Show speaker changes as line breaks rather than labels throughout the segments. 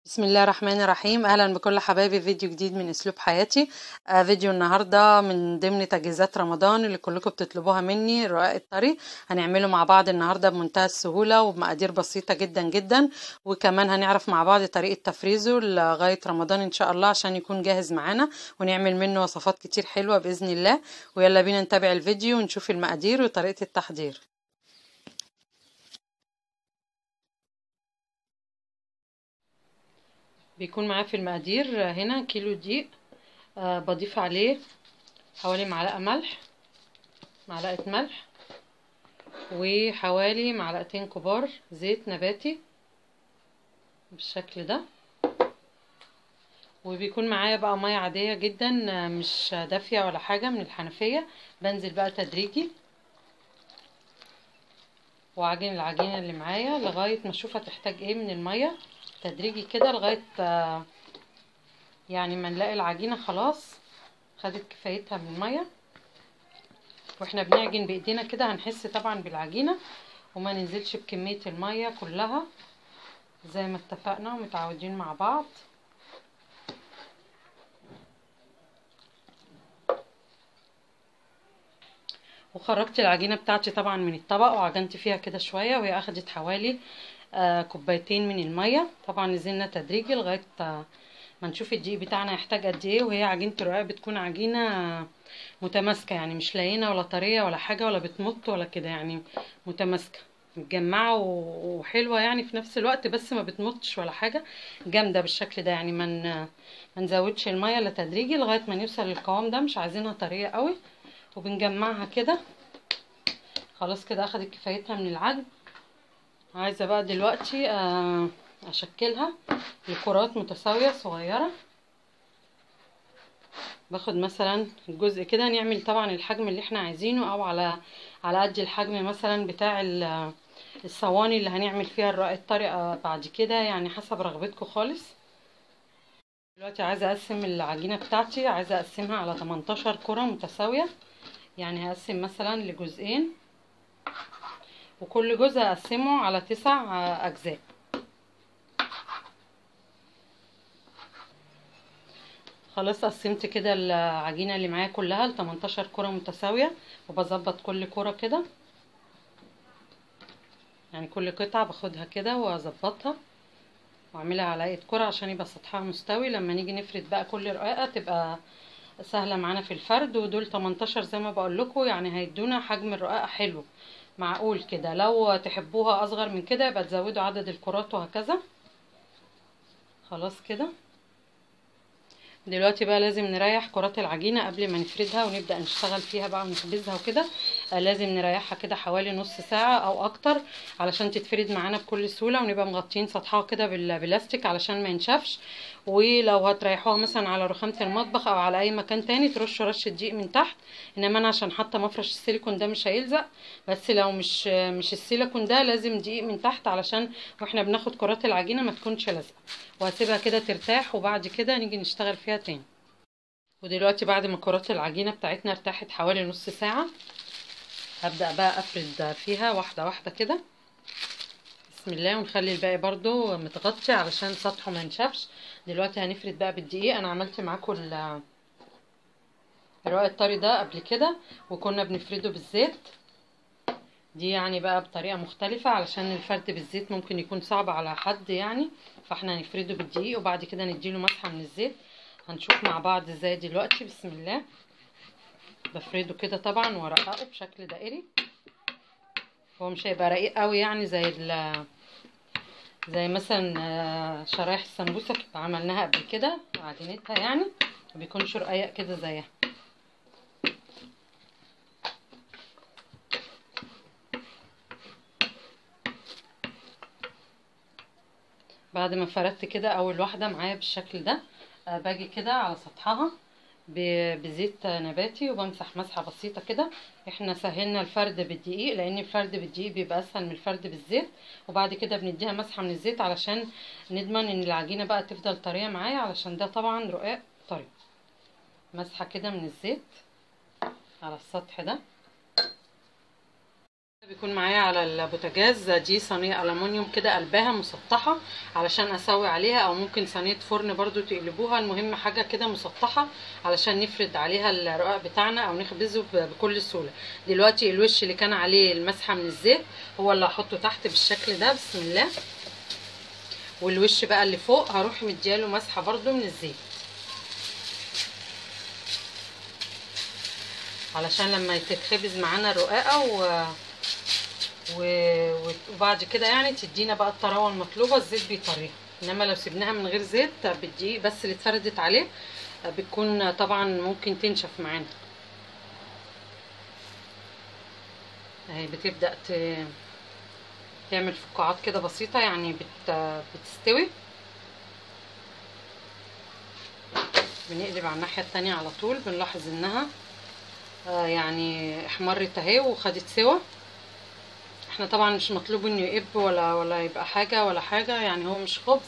بسم الله الرحمن الرحيم اهلا بكل حبايبي في فيديو جديد من اسلوب حياتي آه فيديو النهارده من ضمن تجهيزات رمضان اللي كلكم بتطلبوها مني رقاق الطري هنعمله مع بعض النهارده بمنتهى السهوله وبمقادير بسيطه جدا جدا وكمان هنعرف مع بعض طريقه تفريزه لغايه رمضان ان شاء الله عشان يكون جاهز معانا ونعمل منه وصفات كتير حلوه باذن الله ويلا بينا نتابع الفيديو ونشوف المقادير وطريقه التحضير بيكون معاه في المقادير هنا كيلو دقيق آه بضيف عليه حوالي معلقة ملح معلقة ملح وحوالي معلقتين كبار زيت نباتي بالشكل ده وبيكون معايا بقى مية عادية جدا مش دافية ولا حاجة من الحنفية بنزل بقى تدريجي وعجن العجينة اللي معايا لغاية ما اشوف هتحتاج ايه من المية تدريجي كده لغاية يعني ما نلاقي العجينة خلاص خدت كفايتها من المية واحنا بنعجن بايدينا كده هنحس طبعا بالعجينة وما ننزلش بكمية المية كلها زي ما اتفقنا ومتعودين مع بعض وخرجت العجينة بتاعتي طبعا من الطبق وعجنت فيها كده شوية وهي اخدت حوالي آه كوبايتين من المية طبعا نزلنا تدريجي لغاية ما نشوف الدقيق بتاعنا يحتاج قد ايه وهي عجينة الرقاق بتكون عجينة متماسكة يعني مش لاينة ولا طرية ولا حاجة ولا بتمط ولا كده يعني متماسكة متجمعة وحلوة يعني في نفس الوقت بس ما بتمطش ولا حاجة جامدة بالشكل ده يعني من ما نزودش المية الا تدريجي لغاية ما نوصل للقوام ده مش عايزينها طرية قوي وبنجمعها كده خلاص كده اخدت كفايتها من العجن عايزة بقى دلوقتي اشكلها لكرات متساوية صغيرة باخد مثلا الجزء كده نعمل طبعا الحجم اللي احنا عايزينه او على على قد الحجم مثلا بتاع الصواني اللي هنعمل فيها الرقاق الطري بعد كده يعني حسب رغبتكم خالص دلوقتي عايزة اقسم العجينة بتاعتي عايزة اقسمها على 18 كرة متساوية يعني هقسم مثلا لجزئين وكل جزء اقسمه على تسع اجزاء خلاص قسمت كده العجينه اللي معايا كلها ل 18 كره متساويه وبظبط كل كره كده يعني كل قطعه باخدها كده واظبطها واعملها على هيئه كره عشان يبقى سطحها مستوي لما نيجي نفرد بقى كل رقاقه تبقى سهله معانا في الفرد ودول 18 زي ما بقول لكم يعني هيدونا حجم الرقاقه حلو معقول كده لو تحبوها اصغر من كده يبقى تزودوا عدد الكرات وهكذا خلاص كده دلوقتي بقى لازم نريح كرات العجينة قبل ما نفردها ونبدأ نشتغل فيها بقى ونخبزها وكده لازم نريحها كده حوالي نص ساعة او اكتر علشان تتفرد معانا بكل سهولة ونبقى مغطين سطحها كده بالبلاستيك علشان ما ينشفش ولو هتريحوها مثلا على رخامة المطبخ او على اي مكان تاني ترشوا رشة دقيق من تحت انما انا عشان حاطة مفرش السيليكون ده مش هيلزق بس لو مش مش السيليكون ده لازم دقيق من تحت علشان واحنا بناخد كرات العجينة ما تكونش لازقة وهسيبها كده ترتاح وبعد كده نيجي نشتغل فيها تاني ودلوقتي بعد ما كرات العجينة بتاعتنا ارتاحت حوالي نص ساعة هبدأ بقى افرد فيها واحدة واحدة كده بسم الله ونخلي الباقي برضو متغطي علشان سطحه ما ينشفش دلوقتي هنفرد بقى بالدقيق انا عملت معاكم الرقاق الطري ده قبل كده وكنا بنفرده بالزيت دي يعني بقى بطريقة مختلفة علشان الفرد بالزيت ممكن يكون صعب على حد يعني فاحنا هنفرده بالدقيق وبعد كده نديله مسحة من الزيت هنشوف مع بعض ازاي دلوقتي بسم الله بفرده كده طبعا وارققه بشكل دائري هو مش هيبقى رقيق قوي يعني زي ال زي مثلا شرايح السمبوسه عملناها قبل كده عجينتها يعني مبيكونش رقيق كده زيها بعد ما فردت كده اول واحده معايا بالشكل ده باجي كده على سطحها بزيت نباتي وبمسح مسحه بسيطه كده احنا سهلنا الفرد بالدقيق لان الفرد بالدقيق بيبقى اسهل من الفرد بالزيت وبعد كده بنديها مسحه من الزيت علشان نضمن ان العجينه بقى تفضل طريه معايا علشان ده طبعا رقاق طري مسحه كده من الزيت على السطح ده بيكون معايا على البوتاجاز دي صينيه الومنيوم كده قلبها مسطحه علشان اسوي عليها او ممكن صينيه فرن برضو تقلبوها المهم حاجه كده مسطحه علشان نفرد عليها الرقاق بتاعنا او نخبزه بكل سهوله دلوقتي الوش اللي كان عليه المسحه من الزيت هو اللي هحطه تحت بالشكل ده بسم الله والوش بقى اللي فوق هروح مدياله مسحه برضو من الزيت علشان لما تتخبز معانا الرقاقه و... و... وبعد كده يعني تدينا بقى الطراوه المطلوبه الزيت بيطريها انما لو سيبناها من غير زيت بالدقيق بس اللي اتفردت عليه بتكون طبعا ممكن تنشف معانا اهي بتبدا ت... تعمل فقاعات كده بسيطه يعني بت... بتستوي بنقلب على الناحيه التانية على طول بنلاحظ انها آه يعني احمرت اهي وخدت سوا احنا طبعا مش مطلوب انه يقب ولا ولا يبقى حاجه ولا حاجه يعني هو مش خبز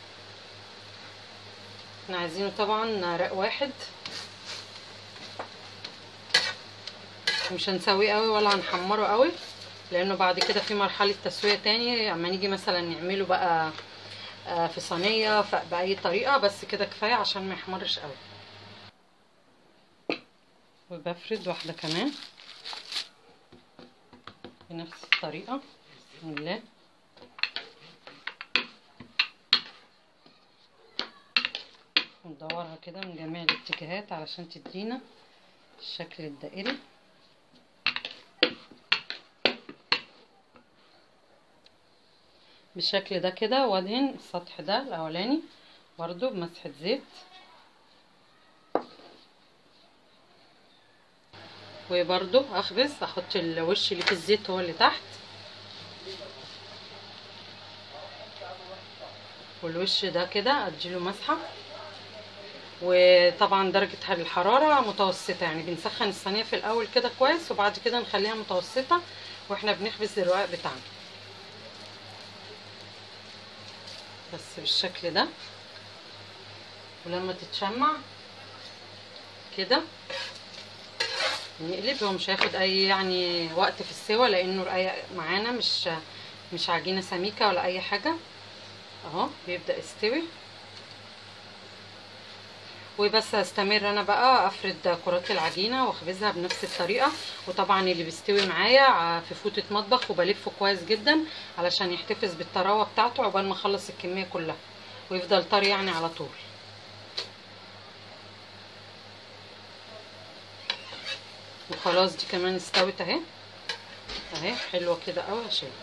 احنا عايزينه طبعا رق واحد مش هنسويه قوي ولا هنحمره قوي لانه بعد كده في مرحله تسويه تاني اما نيجي مثلا نعمله بقى في صينيه باي طريقه بس كده كفايه عشان ما يحمرش قوي وبفرد واحده كمان بنفس الطريقه بسم الله ندورها كده من جميع الاتجاهات علشان تدينا الشكل الدائري بالشكل ده كده وادهن السطح ده الاولاني برضو بمسحه زيت وبرضو اخبز احط الوش اللي في الزيت هو اللي تحت والوش ده كده اديله مسحه وطبعا درجة الحرارة متوسطة يعني بنسخن الصينية في الأول كده كويس وبعد كده نخليها متوسطة واحنا بنخبز الرقاق بتاعنا بس بالشكل ده ولما تتشمع كده نقلب هو مش هياخد اي يعني وقت في السوا لانه الرقاق معانا مش مش عجينه سميكه ولا اي حاجه اهو بيبدا يستوي وبس هستمر انا بقى افرد كرات العجينه واخبزها بنفس الطريقه وطبعا اللي بيستوي معايا في فوطه مطبخ وبلفه كويس جدا علشان يحتفظ بالطراوه بتاعته عقبال ما اخلص الكميه كلها ويفضل طري يعني على طول وخلاص دي كمان استوت اهي اهي حلوه كده قوي هشيلها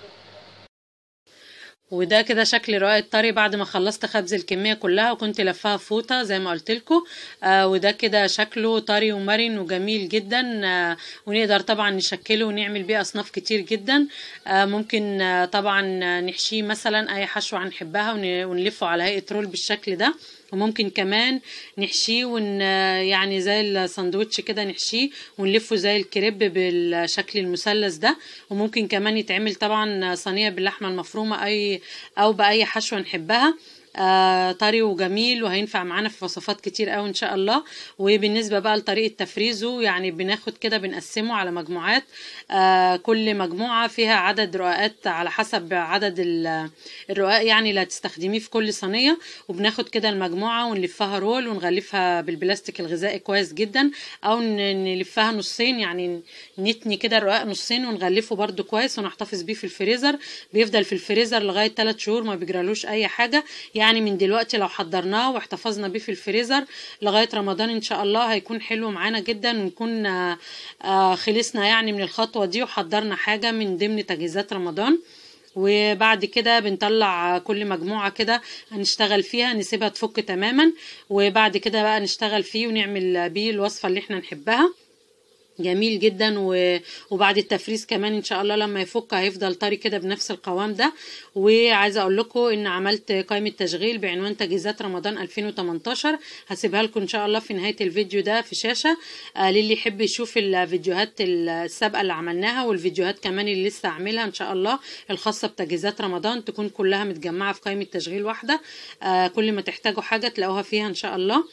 وده كده شكل الرقاق الطري بعد ما خلصت خبز الكميه كلها وكنت لفاها فوطه زي ما قلت لكم آه وده كده شكله طري ومرن وجميل جدا آه ونقدر طبعا نشكله ونعمل بيه اصناف كتير جدا آه ممكن آه طبعا نحشيه مثلا اي حشوه هنحبها ونلفه على هيئه رول بالشكل ده وممكن كمان نحشيه ون يعني زي الساندوتش كده نحشيه ونلفه زي الكريب بالشكل المثلث ده وممكن كمان يتعمل طبعا صينيه باللحمه المفرومه اي او باي حشوه نحبها آه طري وجميل وهينفع معانا في وصفات كتير قوي ان شاء الله وبالنسبه بقى لطريقه تفريزه يعني بناخد كده بنقسمه على مجموعات آه كل مجموعه فيها عدد رقاقات على حسب عدد الرقاق يعني اللي هتستخدميه في كل صينيه وبناخد كده المجموعه ونلفها رول ونغلفها بالبلاستيك الغذائي كويس جدا او نلفها نصين يعني نتني كده الرقاق نصين ونغلفه برده كويس ونحتفظ بيه في الفريزر بيفضل في الفريزر لغايه 3 شهور ما بيجرالوش اي حاجه يعني من دلوقتي لو حضرناه واحتفظنا بيه في الفريزر لغايه رمضان ان شاء الله هيكون حلو معانا جدا ونكون آه خلصنا يعني من الخطوه دي وحضرنا حاجه من ضمن تجهيزات رمضان وبعد كده بنطلع كل مجموعة كده هنشتغل فيها نسيبها تفك تماما وبعد كده بقى نشتغل فيه ونعمل بيه الوصفة اللي احنا نحبها جميل جدا وبعد التفريز كمان ان شاء الله لما يفك هيفضل طري كده بنفس القوام ده وعايزه اقول لكم ان عملت قائمه تشغيل بعنوان تجهيزات رمضان 2018 هسيبها لكم ان شاء الله في نهايه الفيديو ده في شاشه آه للي يحب يشوف الفيديوهات السابقه اللي عملناها والفيديوهات كمان اللي لسه هعملها ان شاء الله الخاصه بتجهيزات رمضان تكون كلها متجمعه في قائمه تشغيل واحده آه كل ما تحتاجوا حاجه تلاقوها فيها ان شاء الله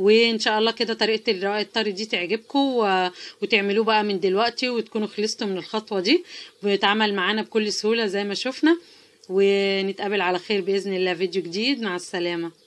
وان شاء الله كده طريقه الرقاق الطري دي تعجبكم و... وتعملوه بقى من دلوقتي وتكونوا خلصتوا من الخطوه دي بيتعمل معانا بكل سهوله زي ما شفنا ونتقابل على خير باذن الله فيديو جديد مع السلامه